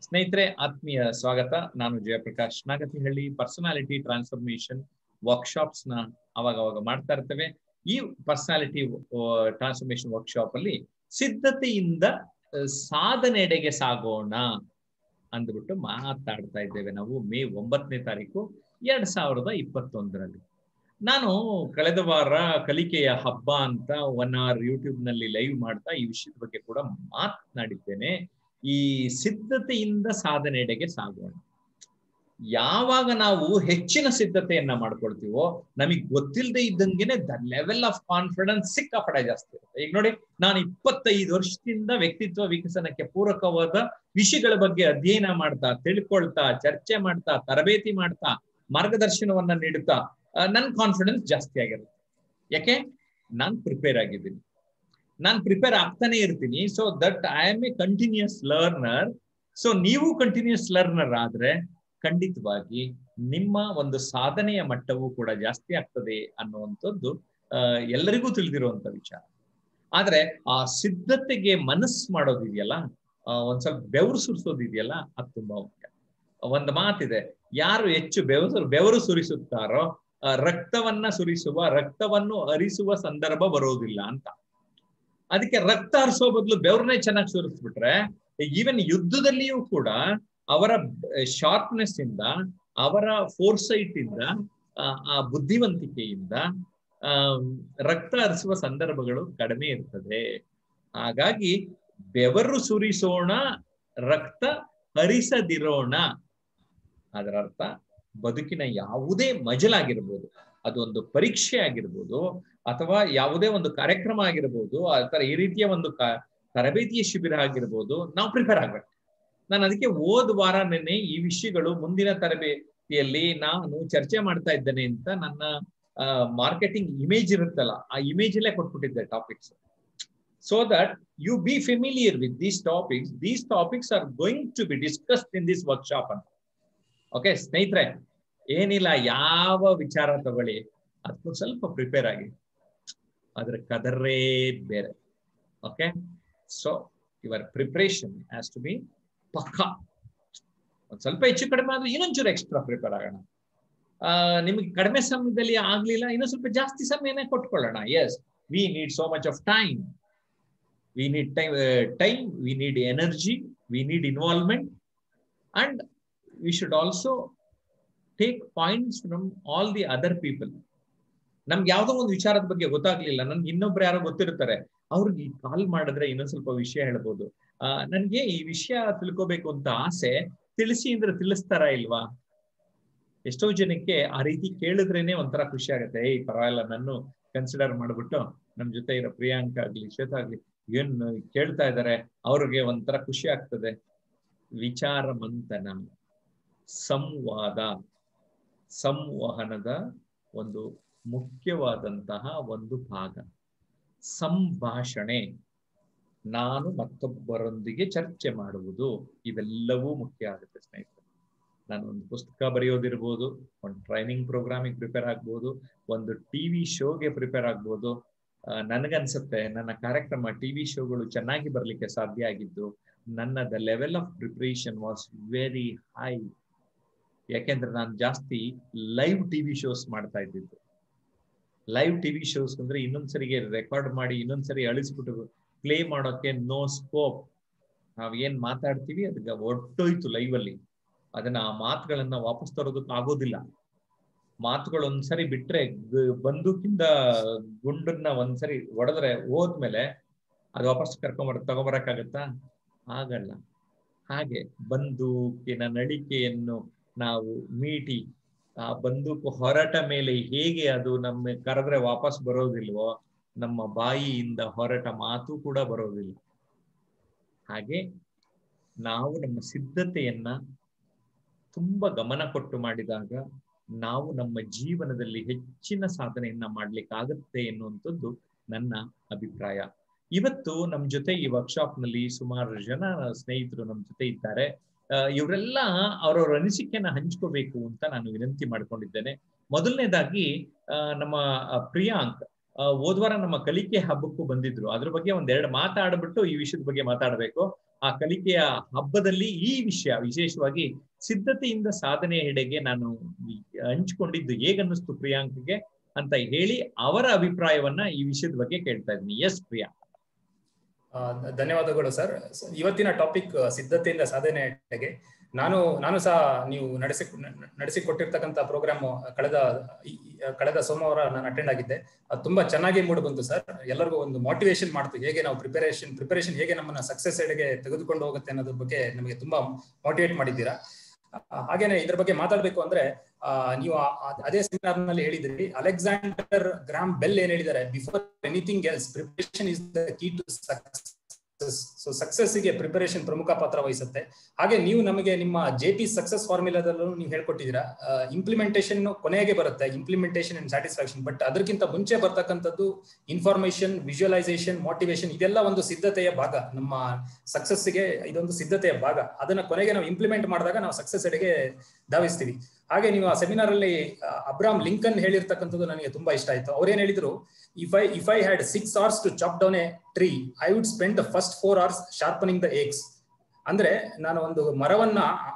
ಸ್ನೇಹಿತರೆ ಆತ್ಮೀಯ ಸ್ವಾಗತ ನಾನು Jayaprakash Nagathihalli personality transformation workshops ನ ಅವಾಗ ಅವಾಗ ಮಾಡ್ತಾ ಇರ್ತೇವೆ ಈ ಪರ್ಸನಾಲಿಟಿ ಟ್ರಾನ್ಸ್ಫಾರ್ಮೇಶನ್ ವರ್ಕ್ಶಾಪ್ ಅಲ್ಲಿ ಸಿದ್ಧತೆಯಿಂದ ಸಾಧನೆಡೆಗೆ ಸಾಗೋಣ ಅಂದ್ಬಿಟ್ಟು ಮಾತಾಡ್ತಾ ಇದ್ದೇವೆ ನಾವು ಮೇ ಒಂಬತ್ತನೇ ತಾರೀಕು ಎರಡ್ ಸಾವಿರದ ಇಪ್ಪತ್ತೊಂದರಲ್ಲಿ ನಾನು ಕಳೆದ ವಾರ ಕಲಿಕೆಯ ಹಬ್ಬ ಅಂತ ಒನ್ ಅವರ್ ಯೂಟ್ಯೂಬ್ ನಲ್ಲಿ ಲೈವ್ ಮಾಡ್ತಾ ಈ ವಿಷಯದ ಬಗ್ಗೆ ಕೂಡ ಮಾತನಾಡಿದ್ದೇನೆ ಈ ಸಿದ್ಧತೆಯಿಂದ ಸಾಧನೆಡೆಗೆ ಸಾಗೋಣ ಯಾವಾಗ ನಾವು ಹೆಚ್ಚಿನ ಸಿದ್ಧತೆಯನ್ನ ಮಾಡ್ಕೊಳ್ತೀವೋ ನಮಗ್ ಗೊತ್ತಿಲ್ಲದೆ ಇದ್ದಂಗೆನೆ ದ ಲೆವೆಲ್ ಆಫ್ ಕಾನ್ಫಿಡೆನ್ಸ್ ಸಿಕ್ಕಾಪಡೆ ಜಾಸ್ತಿ ಇರುತ್ತೆ ಈಗ ನೋಡಿ ನಾನು ಇಪ್ಪತ್ತೈದು ವರ್ಷದಿಂದ ವ್ಯಕ್ತಿತ್ವ ವಿಕಸನಕ್ಕೆ ಪೂರಕವಾದ ವಿಷಯಗಳ ಬಗ್ಗೆ ಅಧ್ಯಯನ ಮಾಡ್ತಾ ತಿಳ್ಕೊಳ್ತಾ ಚರ್ಚೆ ಮಾಡ್ತಾ ತರಬೇತಿ ಮಾಡ್ತಾ ಮಾರ್ಗದರ್ಶನವನ್ನ ನೀಡುತ್ತಾ ನನ್ನ ಕಾನ್ಫಿಡೆನ್ಸ್ ಜಾಸ್ತಿ ಆಗಿರುತ್ತೆ ಯಾಕೆ ನಾನ್ ಪ್ರಿಪೇರ್ ಆಗಿದ್ದೀನಿ ನಾನ್ ಪ್ರಿಪೇರ್ ಆಗ್ತಾನೆ ಇರ್ತೀನಿ so that I am a continuous learner so ನೀವು ಕಂಟಿನ್ಯೂಸ್ ಲರ್ನರ್ ಆದ್ರೆ ಖಂಡಿತವಾಗಿ ನಿಮ್ಮ ಒಂದು ಸಾಧನೆಯ ಮಟ್ಟವೂ ಕೂಡ ಜಾಸ್ತಿ ಆಗ್ತದೆ ಅನ್ನುವಂಥದ್ದು ಎಲ್ಲರಿಗೂ ತಿಳಿದಿರುವಂತ ವಿಚಾರ ಆದ್ರೆ ಆ ಸಿದ್ಧತೆಗೆ ಮನಸ್ಸು ಮಾಡೋದಿದೆಯಲ್ಲ ಒಂದ್ ಸ್ವಲ್ಪ ಬೆವರು ಸುರಿಸೋದಿದೆಯಲ್ಲ ಅದು ತುಂಬಾ ಮುಖ್ಯ ಒಂದು ಮಾತಿದೆ ಯಾರು ಹೆಚ್ಚು ಬೆವರು ಬೆವರು ಸುರಿಸುತ್ತಾರೋ ರಕ್ತವನ್ನ ಸುರಿಸುವ ರಕ್ತವನ್ನು ಹರಿಸುವ ಸಂದರ್ಭ ಬರೋದಿಲ್ಲ ಅಂತ ಅದಕ್ಕೆ ರಕ್ತ ಹರಿಸೋ ಬದಲು ಬೆವ್ರನ್ನೇ ಚೆನ್ನಾಗಿ ಸುರಿಸ್ಬಿಟ್ರೆ ಈವನ್ ಯುದ್ಧದಲ್ಲಿಯೂ ಕೂಡ ಅವರ ಶಾರ್ಪ್ನೆಸ್ ಇಂದ ಅವರ ಫೋರ್ಸೈಟ್ ಇಂದ ಆ ಬುದ್ಧಿವಂತಿಕೆಯಿಂದ ಆ ರಕ್ತ ಹರಿಸುವ ಸಂದರ್ಭಗಳು ಕಡಿಮೆ ಇರ್ತದೆ ಹಾಗಾಗಿ ಬೆವರು ಸುರಿಸೋಣ ರಕ್ತ ಹರಿಸದಿರೋಣ ಅದರ ಅರ್ಥ ಬದುಕಿನ ಯಾವುದೇ ಮಜಲಾಗಿರ್ಬೋದು ಅದೊಂದು ಪರೀಕ್ಷೆ ಆಗಿರ್ಬೋದು ಅಥವಾ ಯಾವುದೇ ಒಂದು ಕಾರ್ಯಕ್ರಮ ಆಗಿರ್ಬೋದು ಅಥವಾ ಈ ರೀತಿಯ ಒಂದು ತರಬೇತಿಯ ಶಿಬಿರ ಆಗಿರ್ಬೋದು ನಾವು ಪ್ರಿಪೇರ್ ಆಗ್ಬೇಕು ನಾನು ಅದಕ್ಕೆ ಹೋದ ವಾರ ನೆನ್ನೆ ಈ ವಿಷಯಗಳು ಮುಂದಿನ ತರಬೇತಿಯಲ್ಲಿ ನಾನು ಚರ್ಚೆ ಮಾಡ್ತಾ ಇದ್ದೇನೆ ಅಂತ ನನ್ನ ಮಾರ್ಕೆಟಿಂಗ್ ಇಮೇಜ್ ಇರುತ್ತಲ್ಲ ಆ ಇಮೇಜ್ ಅಲ್ಲೇ ಕೊಟ್ಬಿಟ್ಟಿದ್ದೆ topics so that you be familiar with these topics these topics are going to be discussed in this workshop ಅಂತ ಓಕೆ ಸ್ನೇಹಿತರೆ ಏನಿಲ್ಲ ಯಾವ ವಿಚಾರ ತಗೊಳ್ಳಿ ಅದಕ್ಕೂ ಸ್ವಲ್ಪ ಪ್ರಿಪೇರ್ ಆಗಿ ಅದ್ರ ಕದರೇ ಬೇರೆ okay so your preparation has to be ಪಕ್ಕ ಒಂದ್ ಸ್ವಲ್ಪ ಹೆಚ್ಚು ಕಡಿಮೆ ಆದ್ರೆ ಇನ್ನೊಂಚೂರು ಎಕ್ಸ್ಟ್ರಾ ಪ್ರಿಪೇರ್ ಆಗೋಣ ನಿಮ್ಗೆ ಕಡಿಮೆ ಸಮಯದಲ್ಲಿ ಆಗ್ಲಿಲ್ಲ ಇನ್ನೊಂದು ಸ್ವಲ್ಪ ಜಾಸ್ತಿ ಸಮಯನೇ ಕೊಟ್ಕೊಳ್ಳೋಣ yes we need so much of time we need time time we need energy we need involvement and we should also take points from all the other people ನಮ್ಗೆ ಯಾವ್ದೋ ಒಂದು ವಿಚಾರದ ಬಗ್ಗೆ ಗೊತ್ತಾಗ್ಲಿಲ್ಲ ನನ್ಗೆ ಇನ್ನೊಬ್ರು ಯಾರೋ ಗೊತ್ತಿರ್ತಾರೆ ಅವ್ರಿಗೆ ಕಾಲ್ ಮಾಡಿದ್ರೆ ಇನ್ನೊಂದ್ ಸ್ವಲ್ಪ ವಿಷಯ ಹೇಳ್ಬೋದು ಆ ನನ್ಗೆ ಈ ವಿಷಯ ತಿಳ್ಕೋಬೇಕು ಅಂತ ಆಸೆ ತಿಳಿಸಿ ಅಂದ್ರೆ ತಿಳಿಸ್ತಾರ ಇಲ್ವಾ ಎಷ್ಟೋ ಜನಕ್ಕೆ ಆ ರೀತಿ ಕೇಳಿದ್ರೇನೆ ಒಂಥರ ಖುಷಿ ಆಗುತ್ತೆ ಏಯ್ ಪರವಾಗಿಲ್ಲ ನಾನು ಕನ್ಸಿಡರ್ ಮಾಡ್ಬಿಟ್ಟು ನಮ್ ಜೊತೆ ಇರೋ ಪ್ರಿಯಾಂಕ ಆಗ್ಲಿ ಶ್ವೇತಾ ಆಗ್ಲಿ ಏನ್ ಕೇಳ್ತಾ ಇದಾರೆ ಅವ್ರಿಗೆ ಒಂಥರ ಖುಷಿ ಆಗ್ತದೆ ವಿಚಾರ ಮಂಥನ ಸಂವಾದ ಸಂವಹನದ ಒಂದು ಮುಖ್ಯವಾದಂತಹ ಒಂದು ಭಾಗ ಸಂಭಾಷಣೆ ನಾನು ಮತ್ತೊಬ್ಬರೊಂದಿಗೆ ಚರ್ಚೆ ಮಾಡುವುದು ಇವೆಲ್ಲವೂ ಮುಖ್ಯ ಆಗುತ್ತೆ ಸ್ನೇಹಿತರೆ ನಾನು ಒಂದು ಪುಸ್ತಕ ಬರೆಯೋದಿರ್ಬೋದು ಒಂದು ಟ್ರೈನಿಂಗ್ ಪ್ರೋಗ್ರಾಮಿಗೆ ಪ್ರಿಪೇರ್ ಆಗ್ಬೋದು ಒಂದು ಟಿವಿ ಶೋಗೆ ಪ್ರಿಪೇರ್ ಆಗ್ಬೋದು ನನಗನ್ಸುತ್ತೆ ನನ್ನ ಕಾರ್ಯಕ್ರಮ ಟಿವಿ ಶೋಗಳು ಚೆನ್ನಾಗಿ ಬರ್ಲಿಕ್ಕೆ ಸಾಧ್ಯ ಆಗಿದ್ದು ನನ್ನ the level of preparation was very high ಯಾಕೆಂದ್ರೆ ನಾನು ಜಾಸ್ತಿ ಲೈವ್ ಟಿವಿ ಶೋಸ್ ಮಾಡ್ತಾ ಇದ್ದಿದ್ದು ಲೈವ್ ಟಿವಿ ಶೋಸ್ ಅಂದ್ರೆ ಇನ್ನೊಂದ್ಸರಿಗೆ ರೆಕಾರ್ಡ್ ಮಾಡಿ ಇನ್ನೊಂದ್ಸರಿ ಅಳಿಸ್ಬಿಟ್ಟು ಪ್ಲೇ ಮಾಡೋಕೆ ನೋ ಸ್ಕೋಪ್ ನಾವ್ ಏನ್ ಮಾತಾಡ್ತೀವಿ ಅದಕ್ಕೆ ಒಟ್ಟೋಯ್ತು ಲೈವ್ ಅಲ್ಲಿ ಅದನ್ನ ಆ ಮಾತುಗಳನ್ನ ವಾಪಸ್ ತರೋದಕ್ಕೆ ಆಗೋದಿಲ್ಲ ಮಾತುಗಳು ಒಂದ್ಸರಿ ಬಿಟ್ರೆ ಬಂದೂಕಿಂದ ಗುಂಡನ್ನ ಒಂದ್ಸರಿ ಹೊಡೆದ್ರೆ ಹೋದ್ಮೇಲೆ ಅದು ವಾಪಸ್ ಕರ್ಕೊಂಬರ ತಗೊಂಬರಕ್ಕಾಗತ್ತಾ ಆಗಲ್ಲ ಹಾಗೆ ಬಂದೂಕಿನ ನಳಿಕೆಯನ್ನು ನಾವು ಮೀಟಿ ಆ ಬಂದೂಕು ಹೊರಟ ಮೇಲೆ ಹೇಗೆ ಅದು ನಮ್ಮ ಕರೆದ್ರೆ ವಾಪಸ್ ಬರೋದಿಲ್ವೋ ನಮ್ಮ ಬಾಯಿಯಿಂದ ಹೊರಟ ಮಾತು ಕೂಡ ಬರೋದಿಲ್ಲ ಹಾಗೆ ನಾವು ನಮ್ಮ ಸಿದ್ಧತೆಯನ್ನ ತುಂಬಾ ಗಮನ ಕೊಟ್ಟು ಮಾಡಿದಾಗ ನಾವು ನಮ್ಮ ಜೀವನದಲ್ಲಿ ಹೆಚ್ಚಿನ ಸಾಧನೆಯನ್ನ ಮಾಡ್ಲಿಕ್ಕಾಗತ್ತೆ ಎನ್ನುವಂಥದ್ದು ನನ್ನ ಅಭಿಪ್ರಾಯ ಇವತ್ತು ನಮ್ ಜೊತೆ ಈ ವರ್ಕ್ಶಾಪ್ ನಲ್ಲಿ ಸುಮಾರು ಜನ ಸ್ನೇಹಿತರು ನಮ್ ಜೊತೆ ಇದ್ದಾರೆ ಇವರೆಲ್ಲ ಅವರವರ ಅನಿಸಿಕೆಯನ್ನ ಹಂಚ್ಕೋಬೇಕು ಅಂತ ನಾನು ವಿನಂತಿ ಮಾಡ್ಕೊಂಡಿದ್ದೇನೆ ಮೊದಲನೇದಾಗಿ ನಮ್ಮ ಪ್ರಿಯಾಂಕ್ ಹೋದ್ವಾರ ನಮ್ಮ ಕಲಿಕೆ ಹಬ್ಬಕ್ಕೂ ಬಂದಿದ್ರು ಅದ್ರ ಬಗ್ಗೆ ಒಂದೆರಡು ಮಾತಾಡ್ಬಿಟ್ಟು ಈ ವಿಷಯದ ಬಗ್ಗೆ ಮಾತಾಡ್ಬೇಕು ಆ ಕಲಿಕೆಯ ಹಬ್ಬದಲ್ಲಿ ಈ ವಿಷಯ ವಿಶೇಷವಾಗಿ ಸಿದ್ಧತೆಯಿಂದ ಸಾಧನೆ ಎಡೆಗೆ ನಾನು ಹಂಚಿಕೊಂಡಿದ್ದು ಹೇಗನ್ನಿಸ್ತು ಪ್ರಿಯಾಂಕ್ಗೆ ಅಂತ ಹೇಳಿ ಅವರ ಅಭಿಪ್ರಾಯವನ್ನ ಈ ವಿಷಯದ ಬಗ್ಗೆ ಕೇಳ್ತಾ ಇದ್ದೀನಿ ಎಸ್ ಪ್ರಿಯಾ ಧನ್ಯವಾದಗಳು ಸರ್ ಇವತ್ತಿನ ಟಾಪಿಕ್ ಸಿದ್ಧತೆಯಿಂದ ಸಾಧನೆಗೆ ನಾನು ನಾನು ಸಹ ನೀವು ನಡೆಸಿ ನಡೆಸಿಕೊಟ್ಟಿರ್ತಕ್ಕಂಥ ಪ್ರೋಗ್ರಾಮ್ ಕಳೆದ ಕಳೆದ ಸೋಮವಾರ ನಾನು ಅಟೆಂಡ್ ಆಗಿದ್ದೆ ಅದು ತುಂಬಾ ಚೆನ್ನಾಗಿ ಮೂಡಿ ಬಂತು ಸರ್ ಎಲ್ಲರಿಗೂ ಒಂದು ಮೋಟಿವೇಶನ್ ಮಾಡ್ತು ಹೇಗೆ ನಾವು ಪ್ರಿಪರೇಷನ್ ಪ್ರಿಪರೇಷನ್ ಹೇಗೆ ನಮ್ಮನ್ನ ಸಕ್ಸಸ್ ಎಡೆಗೆ ತೆಗೆದುಕೊಂಡು ಹೋಗುತ್ತೆ ಅನ್ನೋದ್ರ ಬಗ್ಗೆ ನಮಗೆ ತುಂಬಾ ಮೋಟಿವೇಟ್ ಮಾಡಿದ್ದೀರಾ ಹಾಗೇನೆ ಇದ್ರ ಬಗ್ಗೆ ಮಾತಾಡ್ಬೇಕು ಅಂದ್ರೆ ನೀವು ಅದೇ ಸೆಮಿನಾರ್ ನಲ್ಲಿ ಹೇಳಿದ್ರಿ ಅಲೆಕ್ಸಾಂಡರ್ ಗ್ರಾಮ್ ಬೆಲ್ ಏನ್ ಹೇಳಿದ್ದಾರೆ before anything else preparation is the key to success so success ಗೆ ಪ್ರಿಪರೇಷನ್ ಪ್ರಮುಖ ಪಾತ್ರ ವಹಿಸುತ್ತೆ ಹಾಗೆ ನೀವು ನಮಗೆ ನಿಮ್ಮ ಜೆ ಪಿ ಸಕ್ಸಸ್ ಫಾರ್ಮುಲಾದಲ್ಲೂ ನೀವು ಹೇಳ್ಕೊಟ್ಟಿದ್ದೀರಾ ಇಂಪ್ಲಿಮೆಂಟೇಷನ್ ಕೊನೆಗೆ ಬರುತ್ತೆ ಇಂಪ್ಲಿಮೆಂಟೇಷನ್ ಅಂಡ್ ಸ್ಯಾಟಿಸ್ಫ್ಯಾಕ್ಷನ್ ಬಟ್ ಅದಕ್ಕಿಂತ ಮುಂಚೆ ಬರ್ತಕ್ಕಂಥದ್ದು ಇನ್ಫಾರ್ಮೇಶನ್ ವಿಜುವಲೈಸೇಷನ್ ಮೋಟಿವೇಶನ್ ಇದೆಲ್ಲ ಒಂದು ಸಿದ್ಧತೆಯ ಭಾಗ ನಮ್ಮ ಸಕ್ಸಸ್ಗೆ ಇದೊಂದು ಸಿದ್ಧತೆಯ ಭಾಗ ಅದನ್ನ ಕೊನೆಗೆ ನಾವು ಇಂಪ್ಲಿಮೆಂಟ್ ಮಾಡಿದಾಗ ನಾವು ಸಕ್ಸಸ್ ಎಡೆಗೆ ಧಾವಿಸ್ತೀವಿ ಹಾಗೆ ನೀವು ಆ ಸೆಮಿನಾರ್ ಅಲ್ಲಿ ಅಬ್ರಾಮ್ ಲಿಂಕನ್ ಹೇಳಿರ್ತಕ್ಕಂಥದ್ದು ನನಗೆ ತುಂಬಾ ಇಷ್ಟ ಆಯ್ತು ಅವ್ರೇನ್ ಹೇಳಿದ್ರು if I if I had six hours to chop down a tree I would spend the first four hours sharpening the axe ಅಂದ್ರೆ ನಾನು ಒಂದು ಮರವನ್ನ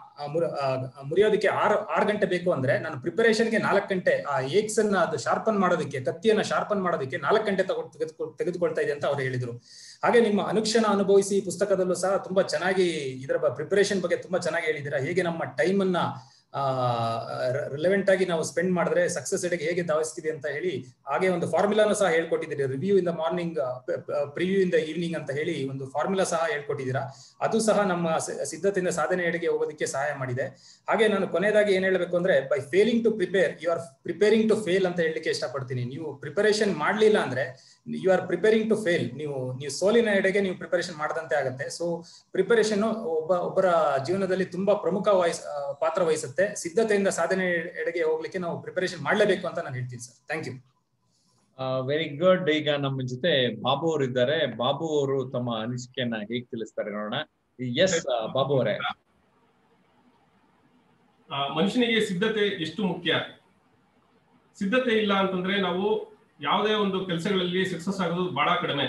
ಮುರಿಯೋದಕ್ಕೆ ಆರು ಆರು ಗಂಟೆ ಬೇಕು ಅಂದ್ರೆ ನಾನು ಪ್ರಿಪರೇಷನ್ಗೆ ನಾಲ್ಕು ಗಂಟೆ ಆ ಏಕ್ಸ್ ಅನ್ನ ಅದು ಶಾರ್ಪನ್ ಮಾಡೋದಕ್ಕೆ ಕತ್ತಿಯನ್ನ ಶಾರ್ಪನ್ ಮಾಡೋದಕ್ಕೆ ನಾಲ್ಕು ಗಂಟೆ ತಗೊಂಡು ತೆಗೆದುಕೊ ತೆಗೆದುಕೊಳ್ತಾ ಇದೆ ಅಂತ ಅವ್ರು ಹೇಳಿದ್ರು ಹಾಗೆ ನಿಮ್ಮ ಅನುಕ್ಷಣ ಅನುಭವಿಸಿ ಪುಸ್ತಕದಲ್ಲೂ ಸಹ ತುಂಬಾ ಚೆನ್ನಾಗಿ ಇದರ ಪ್ರಿಪರೇಷನ್ ಬಗ್ಗೆ ತುಂಬಾ ಚೆನ್ನಾಗಿ ಹೇಳಿದ್ದೀರಾ ಹೇಗೆ ನಮ್ಮ ಟೈಮ್ ಅನ್ನ ರಿಲೆವೆಂಟ್ ಆಗಿ ನಾವು ಸ್ಪೆಂಡ್ ಮಾಡಿದ್ರೆ ಸಕ್ಸಸ್ ಎಡೆಗೆ ಹೇಗೆ ಧಾವಿಸ್ತೀವಿ ಅಂತ ಹೇಳಿ ಹಾಗೆ ಒಂದು ಫಾರ್ಮುಲಾನು ಸಹ ಹೇಳ್ಕೊಟ್ಟಿದ್ದೀರಿ review in the morning preview in the evening ಅಂತ ಹೇಳಿ ಒಂದು ಫಾರ್ಮುಲಾ ಸಹ ಹೇಳ್ಕೊಟ್ಟಿದ್ದೀರಾ ಅದು ಸಹ ನಮ್ಮ ಸಿದ್ಧತೆಯಿಂದ ಸಾಧನೆ ಎಡೆಗೆ ಹೋಗೋದಕ್ಕೆ ಸಹಾಯ ಮಾಡಿದೆ ಹಾಗೆ ನಾನು ಕೊನೆಯದಾಗಿ ಏನ್ ಹೇಳಬೇಕು ಅಂದ್ರೆ by failing to prepare you are preparing to fail ಅಂತ ಹೇಳಲಿಕ್ಕೆ ಇಷ್ಟಪಡ್ತೀನಿ ನೀವು ಪ್ರಿಪರೇಷನ್ ಮಾಡ್ಲಿಲ್ಲ ಅಂದ್ರೆ you are preparing to fail ನೀವು ನೀವು ಸೋಲಿನ ಎಡೆಗೆ ನೀವು ಪ್ರಿಪರೇಷನ್ ಮಾಡದಂತೆ ಆಗುತ್ತೆ ಸೊ ಪ್ರಿಪರೇಷನ್ ಒಬ್ಬ ಒಬ್ಬರ ಜೀವನದಲ್ಲಿ ತುಂಬಾ ಪ್ರಮುಖ ವಹಿಸ್ ಪಾತ್ರ ವಹಿಸುತ್ತೆ ಸಿದ್ಧತೆಯಿಂದ ಸಾಧನೆ ಎಡೆಗೆ ಹೋಗ್ಲಿಕ್ಕೆ ನಾವು ಪ್ರಿಪರೇಷನ್ ಮಾಡಲೇಬೇಕು ಅಂತ ನಾನು ಹೇಳ್ತೀನಿ sir thank you very good ಈಗ ನಮ್ಮ ಜೊತೆ ಬಾಬು ಅವರು ಇದ್ದಾರೆ ಬಾಬು ಅವರು ತಮ್ಮ ಅನಿಸಿಕೆಯನ್ನ ಹೇಗೆ ತಿಳಿಸ್ತಾರೆ ನೋಡೋಣ ಎಸ್ ಬಾಬು ಅವರೇ ಮನುಷ್ಯನಿಗೆ ಸಿದ್ಧತೆ ಎಷ್ಟು ಮುಖ್ಯ ಸಿದ್ಧತೆ ಇಲ್ಲ ಅಂತಂದ್ರೆ ನಾವು ಯಾವುದೇ ಒಂದು ಕೆಲಸಗಳಲ್ಲಿ ಸಕ್ಸಸ್ ಆಗೋದು ಬಹಳ ಕಡಿಮೆ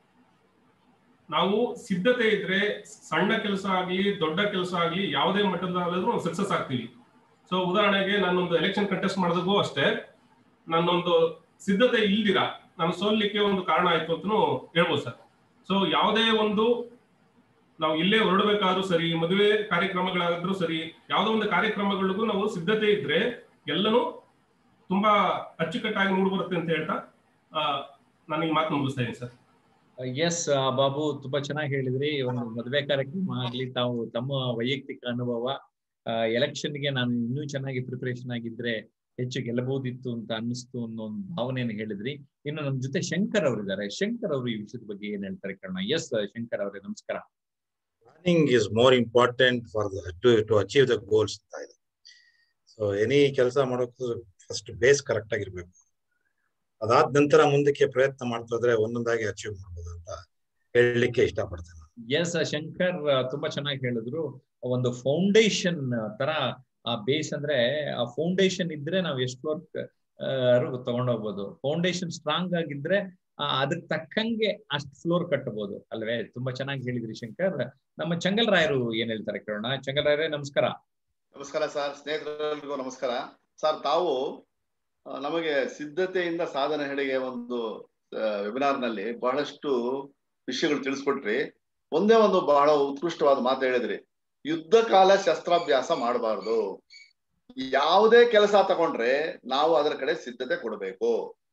ನಾವು ಸಿದ್ಧತೆ ಇದ್ರೆ ಸಣ್ಣ ಕೆಲಸ ಆಗ್ಲಿ ದೊಡ್ಡ ಕೆಲಸ ಆಗ್ಲಿ ಯಾವುದೇ ಮಟ್ಟದಾದ್ರೂ ಸಕ್ಸಸ್ ಆಗ್ತೀವಿ ಸೊ ಉದಾಹರಣೆಗೆ ನಾನೊಂದು ಎಲೆಕ್ಷನ್ ಕಂಟೆಸ್ಟ್ ಮಾಡೋದಕ್ಕೂ ಅಷ್ಟೇ ನನ್ನೊಂದು ಸಿದ್ಧತೆ ಇಲ್ದಿರ ನಾನು ಸೋಲ್ಲಿಕ್ಕೆ ಒಂದು ಕಾರಣ ಆಯ್ತು ಅಂತಲೂ ಹೇಳ್ಬೋದು ಸರ್ ಸೊ ಯಾವುದೇ ಒಂದು ನಾವು ಇಲ್ಲೇ ಹೊರಡಬೇಕಾದ್ರೂ ಸರಿ ಮದುವೆ ಕಾರ್ಯಕ್ರಮಗಳಾದ್ರೂ ಸರಿ ಯಾವುದೋ ಒಂದು ಕಾರ್ಯಕ್ರಮಗಳಿಗೂ ನಾವು ಸಿದ್ಧತೆ ಇದ್ರೆ ಎಲ್ಲನೂ ತುಂಬಾ ಅಚ್ಚುಕಟ್ಟಾಗಿ ಮೂಡ್ ಬರುತ್ತೆ ಅಂತ ಹೇಳ್ತಾ ನಾನು ಈ ಮಾತು ಮುಗಿಸ್ತಾ ಇದ್ದೀನಿ ಸರ್ ಎಸ್ ಬಾಬು ತುಂಬಾ ಚೆನ್ನಾಗಿ ಹೇಳಿದ್ರಿ ಒಂದು ಮದುವೆ ಕಾರ್ಯಕ್ರಮ ಆಗ್ಲಿ ತಾವು ತಮ್ಮ ವೈಯಕ್ತಿಕ ಅನುಭವ ಎಲೆಕ್ಷನ್ಗೆ ನಾನು ಇನ್ನೂ ಚೆನ್ನಾಗಿ ಪ್ರಿಪರೇಷನ್ ಆಗಿದ್ರೆ ಹೆಚ್ಚು ಗೆಲ್ಲಬಹುದಿತ್ತು ಅಂತ ಅನ್ನಿಸ್ತು ಅನ್ನೋ ಒಂದು ಭಾವನೆಯನ್ನು ಹೇಳಿದ್ರಿ ಇನ್ನು ನಮ್ಮ ಜೊತೆ ಶಂಕರ್ ಅವರಿದ್ದಾರೆ ಶಂಕರ್ ಅವರು ಈ ವಿಷಯದ ಬಗ್ಗೆ ಏನ್ ಹೇಳ್ತಾರೆ ಕಾರಣ ಎಸ್ ಶಂಕರ್ ಅವರೇ ನಮಸ್ಕಾರ planning is more important for to to achieve the goals ಅಂತ ಇದೆ ಸೊ ಎನಿ ಕೆಲಸ ಮಾಡೋಕ್ಕೂ ಫಸ್ಟ್ ಬೇಸ್ ಕರೆಕ್ಟ್ ಆಗಿರ್ಬೇಕು ಅದಾದ ನಂತರ ಮುಂದಕ್ಕೆ ಪ್ರಯತ್ನ ಮಾಡ್ತಾ ಇದ್ರೆ ಒಂದೊಂದಾಗಿ ಅಚೀವ್ ಮಾಡ್ಬೋದು ಅಂತ ಹೇಳಲಿಕ್ಕೆ ಇಷ್ಟಪಡ್ತೇನೆ ಎಸ್ ಶಂಕರ್ ತುಂಬಾ ಚೆನ್ನಾಗಿ ಹೇಳಿದ್ರು ಒಂದು ಫೌಂಡೇಶನ್ ತರ ಆ ಬೇಸ್ ಅಂದ್ರೆ ಆ ಫೌಂಡೇಶನ್ ಇದ್ರೆ ನಾವು ಎಷ್ಟು ವರ್ಕ್ ತಗೊಂಡೋಗ್ಬೋದು ಫೌಂಡೇಶನ್ ಸ್ಟ್ರಾಂಗ್ ಆಗಿದ್ರೆ ಅದಕ್ಕೆ ತಕ್ಕಂಗೆ ಅಷ್ಟು ಫ್ಲೋರ್ ಕಟ್ಟಬಹುದು ಅಲ್ವೇ ತುಂಬಾ ಚೆನ್ನಾಗಿ ಹೇಳಿದ್ರಿ ಶಂಕರ್ ನಮ್ಮ ಚಂಗಲ್ ರಾಯರು ಏನ್ ಹೇಳ್ತಾರೆ ಕೇಳೋಣ ಚಂಗಲ್ ರಾಯರೇ ನಮಸ್ಕಾರ ನಮಸ್ಕಾರ ಸರ್ ಸ್ನೇಹಿತರೆಲ್ಲರಿಗೂ ನಮಸ್ಕಾರ ಸರ್ ತಾವು ನಮಗೆ ಸಿದ್ಧತೆಯಿಂದ ಸಾಧನೆ ಹೆಡೆಗೆ ಒಂದು ವೆಬಿನಾರ್ ನಲ್ಲಿ ಬಹಳಷ್ಟು ವಿಷಯಗಳು ತಿಳಿಸ್ಕೊಟ್ರಿ ಒಂದೇ ಒಂದು ಬಹಳ ಉತ್ಕೃಷ್ಟವಾದ ಮಾತು ಹೇಳಿದ್ರಿ ಯುದ್ಧ ಕಾಲ ಶಸ್ತ್ರಾಭ್ಯಾಸ ಮಾಡಬಾರ್ದು ಯಾವುದೇ ಕೆಲಸ ತಗೊಂಡ್ರೆ ನಾವು ಅದರ ಕಡೆ ಸಿದ್ಧತೆ ಕೊಡಬೇಕು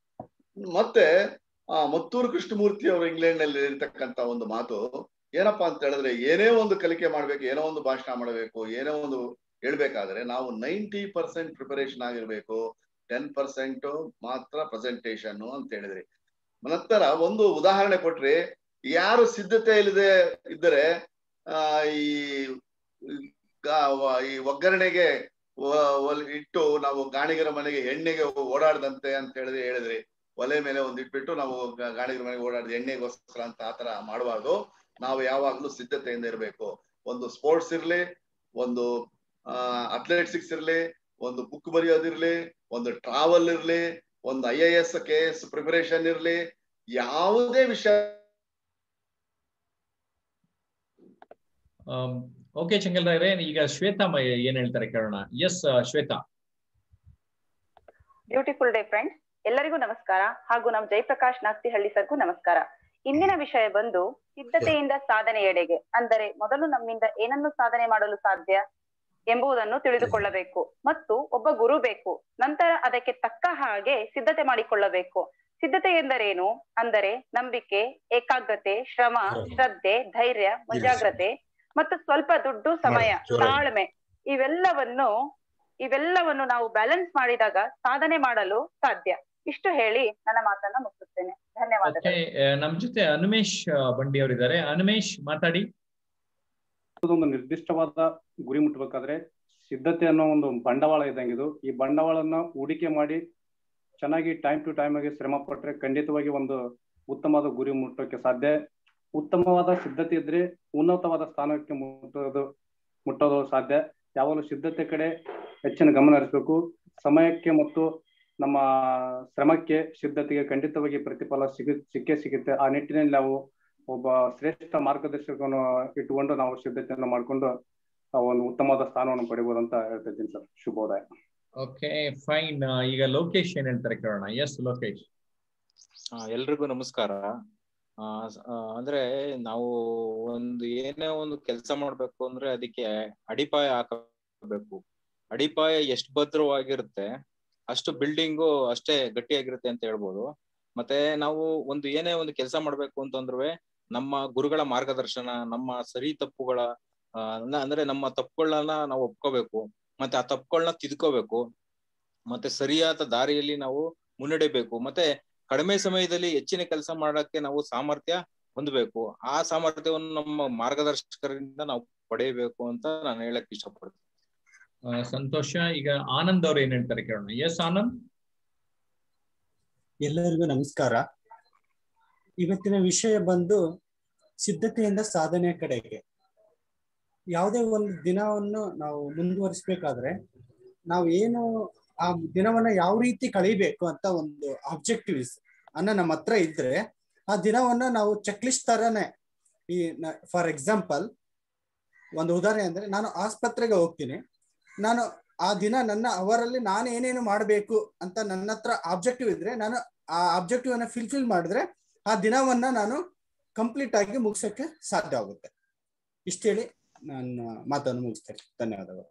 ಮತ್ತೆ ಆ ಮತ್ತೂರು ಕೃಷ್ಣಮೂರ್ತಿ ಅವರು ಇಂಗ್ಲೆಂಡ್ ನಲ್ಲಿ ಇರ್ತಕ್ಕಂತ ಒಂದು ಮಾತು ಏನಪ್ಪಾ ಅಂತ ಹೇಳಿದ್ರೆ ಏನೇ ಒಂದು ಕಲಿಕೆ ಮಾಡ್ಬೇಕು ಏನೋ ಒಂದು ಭಾಷಣ ಮಾಡಬೇಕು ಏನೋ ಒಂದು ಹೇಳ್ಬೇಕಾದ್ರೆ ನಾವು ನೈಂಟಿ ಪರ್ಸೆಂಟ್ ಪ್ರಿಪರೇಷನ್ ಆಗಿರ್ಬೇಕು ಟೆನ್ ಪರ್ಸೆಂಟ್ ಮಾತ್ರ ಪ್ರೆಸೆಂಟೇಶನ್ ಅಂತ ಹೇಳಿದ್ರಿ ನಂತರ ಒಂದು ಉದಾಹರಣೆ ಕೊಟ್ರಿ ಯಾರು ಸಿದ್ಧತೆ ಇಲ್ಲದೆ ಇದ್ದರೆ ಆ ಈ ಈ ಒಗ್ಗರಣೆಗೆ ಇಟ್ಟು ನಾವು ಗಾಣಿಗರ ಮನೆಗೆ ಎಣ್ಣೆಗೆ ಓಡಾಡದಂತೆ ಅಂತ ಹೇಳಿದ್ರೆ ಹೇಳಿದ್ರಿ ಒಲೆ ಮೇಲೆ ಒಂದ್ ಇಟ್ಬಿಟ್ಟು ನಾವು ಗಾಣಿಗರ ಮನೆಗೆ ಓಡಾಡಿದ ಎಣ್ಣೆಗೋಸ್ಕರ ಅಂತ ಆತರ ಮಾಡಬಾರ್ದು ನಾವು ಯಾವಾಗ್ಲೂ ಸಿದ್ಧತೆಯಿಂದ ಇರಬೇಕು ಒಂದು ಸ್ಪೋರ್ಟ್ಸ್ ಇರ್ಲಿ ಒಂದು ಅಥ್ಲೆಟಿಕ್ಸ್ ಇರ್ಲಿ ಒಂದು ಬುಕ್ ಬರೆಯೋದಿರ್ಲಿ ಒಂದು ಟ್ರಾವೆಲ್ ಇರ್ಲಿ ಒಂದು I A S K S preparation ಇರ್ಲಿ ಯಾವುದೇ ವಿಷಯ ಓಕೆ ಚಂಗಲ್ರಾಯ್ರೆ ಈಗ ಶ್ವೇತಾ ಮ- ಏನ್ ಹೇಳ್ತಾರೆ ಕೇಳೋಣ yes Shweta beautiful day friends ಎಲ್ಲರಿಗೂ ನಮಸ್ಕಾರ ಹಾಗೂ ನಮ್ ಜಯಪ್ರಕಾಶ್ ನಾಗ್ತಿಹಳ್ಳಿ ಸರ್ಗೂ ನಮಸ್ಕಾರ ಇಂದಿನ ವಿಷಯ ಬಂದು ಸಿದ್ಧತೆಯಿಂದ ಸಾಧನೆಯೆಡೆಗೆ ಅಂದರೆ ಮೊದಲು ನಮ್ಮಿಂದ ಏನನ್ನು ಸಾಧನೆ ಮಾಡಲು ಸಾಧ್ಯ ಎಂಬುದನ್ನು ತಿಳಿದುಕೊಳ್ಳಬೇಕು ಮತ್ತು ಒಬ್ಬ ಗುರು ಬೇಕು ನಂತರ ಅದಕ್ಕೆ ತಕ್ಕ ಹಾಗೆ ಸಿದ್ಧತೆ ಮಾಡಿಕೊಳ್ಳಬೇಕು ಸಿದ್ಧತೆ ಎಂದರೇನು ಅಂದರೆ ನಂಬಿಕೆ ಏಕಾಗ್ರತೆ ಶ್ರಮ ಶ್ರದ್ಧೆ ಧೈರ್ಯ ಮುಂಜಾಗ್ರತೆ ಮತ್ತು ಸ್ವಲ್ಪ ದುಡ್ಡು ಸಮಯ ಜೋರಾಗಿ. ತಾಳ್ಮೆ ಇವೆಲ್ಲವನ್ನು ಇವೆಲ್ಲವನ್ನು ನಾವು ಬ್ಯಾಲೆನ್ಸ್ ಮಾಡಿದಾಗ ಸಾಧನೆ ಮಾಡಲು ಸಾಧ್ಯ ಇಷ್ಟು ಹೇಳಿ ನನ್ನ ಮಾತನ್ನ ಮುಗಿಸುತ್ತೇನೆ ಓಕೆ ಧನ್ಯವಾದಗಳು ನಮ್ ಜೊತೆ ಅನುಮೇಶ್ ಆ, ಬಂಡಿ ಅವರಿದ್ದಾರೆ ಅನುಮೇಶ್ ಮಾತಾಡಿ ಒಂದು ನಿರ್ದಿಷ್ಟವಾದ ಗುರಿ ಮುಟ್ಟಬೇಕಾದ್ರೆ ಸಿದ್ಧತೆ ಅನ್ನೋ ಒಂದು ಬಂಡವಾಳ ಇದ್ದಂಗೆ ಇದು ಈ ಬಂಡವಾಳನ ಹೂಡಿಕೆ ಮಾಡಿ ಚೆನ್ನಾಗಿ ಟೈಮ್ ಟು ಟೈಮ್ ಆಗಿ ಶ್ರಮ ಪಟ್ರೆ ಖಂಡಿತವಾಗಿ ಒಂದು ಉತ್ತಮವಾದ ಗುರಿ ಮುಟ್ಟೋಕೆ ಸಾಧ್ಯ ಉತ್ತಮವಾದ ಸಿದ್ಧತೆ ಇದ್ರೆ ಉನ್ನತವಾದ ಸ್ಥಾನಕ್ಕೆ ಮುಟ್ಟೋದು ಮುಟ್ಟೋದು ಸಾಧ್ಯ ಯಾವಾಗಲೂ ಸಿದ್ಧತೆ ಕಡೆ ಹೆಚ್ಚಿನ ಗಮನ ಹರಿಸಬೇಕು ಸಮಯಕ್ಕೆ ಮತ್ತು ನಮ್ಮ ಶ್ರಮಕ್ಕೆ ಸಿದ್ಧತೆಗೆ ಖಂಡಿತವಾಗಿ ಪ್ರತಿಫಲ ಸಿಗ ಸಿಕ್ಕೇ ಸಿಗುತ್ತೆ ಆ ನಿಟ್ಟಿನಲ್ಲಿ ನಾವು ಒಬ್ಬ ಶ್ರೇಷ್ಠ ಮಾರ್ಗದರ್ಶಕವನ್ನು ಇಟ್ಟುಕೊಂಡು ನಾವು ಸಿದ್ಧತೆಯನ್ನು ಮಾಡಿಕೊಂಡು ಆ ಒಂದು ಉತ್ತಮವಾದ ಸ್ಥಾನವನ್ನು ಪಡಿಬಹುದು ಅಂತ ಹೇಳ್ತಿದ್ದೀನಿ ಸರ್ ಶುಭೋದಯ ಓಕೆ ಫೈನ್ ಈಗ ಲೋಕೇಶ್ ಏನ್ ಹೇಳ್ತಾರೆ ಕೇಳೋಣ ಎಸ್ ಲೋಕೇಶ್ ಆ, ಎಲ್ರಿಗೂ ನಮಸ್ಕಾರ ಆ, ಸ- ಆ, ಅಂದ್ರೆ ನಾವು ಒಂದು ಏನೇ ಒಂದು ಕೆಲಸ ಮಾಡ್ಬೇಕು ಅಂದ್ರೆ ಅದಕ್ಕೆ ಅಡಿಪಾಯ ಹಾಕಬೇಕು ಅಡಿಪಾಯ ಎಷ್ಟು ಭದ್ರವಾಗಿರುತ್ತೆ ಅಷ್ಟು ಬಿಲ್ಡಿಂಗು ಅಷ್ಟೇ ಗಟ್ಟಿಯಾಗಿರುತ್ತೆ ಅಂತ ಹೇಳ್ಬೋದು ಮತ್ತೆ ನಾವು ಒಂದು ಏನೇ ಒಂದು ಕೆಲಸ ಮಾಡ್ಬೇಕು ಅಂತಂದ್ರೆ ನಮ್ಮ ಗುರುಗಳ ಮಾರ್ಗದರ್ಶನ ನಮ್ಮ ಸರಿ ತಪ್ಪುಗಳ ಆ, ಅಂದ- ಅಂದ್ರೆ ನಮ್ಮ ತಪ್ಪುಗಳನ್ನ ನಾವು ಒಪ್ಕೋಬೇಕು ಮತ್ತೆ ಆ ತಪ್ಪುಗಳನ್ನ ತಿದ್ಕೋಬೇಕು ಮತ್ತೆ ಸರಿಯಾದ ದಾರಿಯಲ್ಲಿ ನಾವು ಮುನ್ನಡೆಬೇಕು ಮತ್ತೆ ಕಡಿಮೆ ಸಮಯದಲ್ಲಿ ಹೆಚ್ಚಿನ ಕೆಲಸ ಮಾಡಕ್ಕೆ ನಾವು ಸಾಮರ್ಥ್ಯ ಹೊಂದಬೇಕು ಆ ಸಾಮರ್ಥ್ಯವನ್ನು ನಮ್ಮ ಮಾರ್ಗದರ್ಶಕರಿಂದ ನಾವು ಪಡೆಯಬೇಕು ಅಂತ ನಾನು ಹೇಳಕ್ ಇಷ್ಟಪಡ್ತೀನಿ ಆ, ಸಂತೋಷ ಈಗ ಆನಂದ್ ಅವ್ರು ಏನ್ ಹೇಳ್ತಾರೆ ಕೇಳೋಣ ಎಸ್ ಆನಂದ್ ಎಲ್ಲರಿಗೂ ನಮಸ್ಕಾರ ಇವತ್ತಿನ ವಿಷಯ ಬಂದು ಸಿದ್ಧತೆಯಿಂದ ಸಾಧನೆಯ ಕಡೆಗೆ ಯಾವುದೇ ಒಂದು ದಿನವನ್ನು ನಾವು ಮುಂದುವರಿಸ್ಬೇಕಾದ್ರೆ ನಾವು ಏನು ಆ ದಿನವನ್ನ ಯಾವ ರೀತಿ ಕಳಿಬೇಕು ಅಂತ ಒಂದು ಆಬ್ಜೆಕ್ಟಿವ್ಸ್ ಅನ್ನ ನಮ್ಮ ಹತ್ರ ಇದ್ರೆ ಆ ದಿನವನ್ನ ನಾವು ಚೆಕ್ ಲಿಸ್ಟ್ ತರನೇ ಈ ಫಾರ್ ಎಕ್ಸಾಂಪಲ್ ಒಂದು ಉದಾಹರಣೆ ಅಂದ್ರೆ ನಾನು ಆಸ್ಪತ್ರೆಗೆ ಹೋಗ್ತೀನಿ ನಾನು ಆ ದಿನ ನನ್ನ ಅವರಲ್ಲಿ ನಾನು ಏನೇನು ಮಾಡಬೇಕು ಅಂತ ನನ್ನ ಹತ್ರ ಆಬ್ಜೆಕ್ಟಿವ್ ಇದ್ರೆ ನಾನು ಆ ಆಬ್ಜೆಕ್ಟಿವ್ ಅನ್ನ ಫಿಲ್ಫಿಲ್ ಮಾಡಿದ್ರೆ ಆ ದಿನವನ್ನ ನಾನು ಕಂಪ್ಲೀಟ್ ಆಗಿ ಮುಗಿಸೋಕೆ ಸಾಧ್ಯ ಆಗುತ್ತೆ ಇಷ್ಟೇಳಿ ನಾನು ಮಾತನ್ನು ಮುಗಿಸ್ತೇನೆ ಧನ್ಯವಾದಗಳು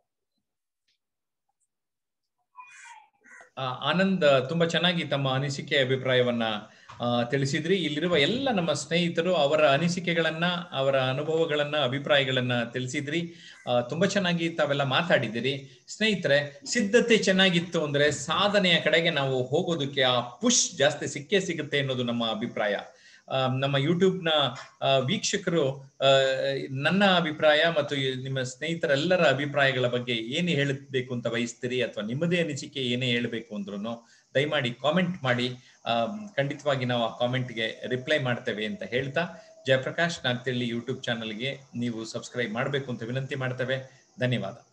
ಆ, ಆನಂದ್ ತುಂಬಾ ಚೆನ್ನಾಗಿ ತಮ್ಮ ಅನಿಸಿಕೆ ಅಭಿಪ್ರಾಯವನ್ನ ಆ, ತಿಳಿಸಿದ್ರಿ ಇಲ್ಲಿರುವ ಎಲ್ಲ ನಮ್ಮ ಸ್ನೇಹಿತರು ಅವರ ಅನಿಸಿಕೆಗಳನ್ನ ಅವರ ಅನುಭವಗಳನ್ನ ಅಭಿಪ್ರಾಯಗಳನ್ನ ತಿಳಿಸಿದ್ರಿ ಆ, ತುಂಬಾ ಚೆನ್ನಾಗಿ ತಾವೆಲ್ಲ ಮಾತಾಡಿದಿರಿ ಸ್ನೇಹಿತರೆ ಸಿದ್ಧತೆ ಚೆನ್ನಾಗಿತ್ತು ಅಂದ್ರೆ ಸಾಧನೆಯ ಕಡೆಗೆ ನಾವು ಹೋಗೋದಕ್ಕೆ ಆ ಪುಷ್ ಜಾಸ್ತಿ ಸಿಕ್ಕೇ ಸಿಗುತ್ತೆ ಅನ್ನೋದು ನಮ್ಮ ಅಭಿಪ್ರಾಯ ಆ, ನಮ್ಮ ಯೂಟ್ಯೂಬ್ನ ಆ, ವೀಕ್ಷಕರು ಆ, ನನ್ನ ಅಭಿಪ್ರಾಯ ಮತ್ತು ಈ ನಿಮ್ಮ ಸ್ನೇಹಿತರೆಲ್ಲರ ಅಭಿಪ್ರಾಯಗಳ ಬಗ್ಗೆ ಏನು ಹೇಳಬೇಕು ಅಂತ ಬಯಸ್ತೀರಿ ಅಥವಾ ನಿಮ್ಮದೇ ಅನಿಸಿಕೆ ಏನೇ ಹೇಳಬೇಕು ಅಂದ್ರೂ ದಯಮಾಡಿ ಕಾಮೆಂಟ್ ಮಾಡಿ ಆ, ಖಂಡಿತವಾಗಿ ನಾವು ಆ ಕಾಮೆಂಟ್ಗೆ ರಿಪ್ಲೈ ಮಾಡ್ತೇವೆ ಅಂತ ಹೇಳ್ತಾ ಜಯಪ್ರಕಾಶ್ ನಾಗ್ತಿಳ್ಳಿ ಯೂಟ್ಯೂಬ್ ಚಾನಲ್ಗೆ ನೀವು ಸಬ್ಸ್ಕ್ರೈಬ್ ಮಾಡಬೇಕು ಅಂತ ವಿನಂತಿ ಮಾಡ್ತೇವೆ ಧನ್ಯವಾದ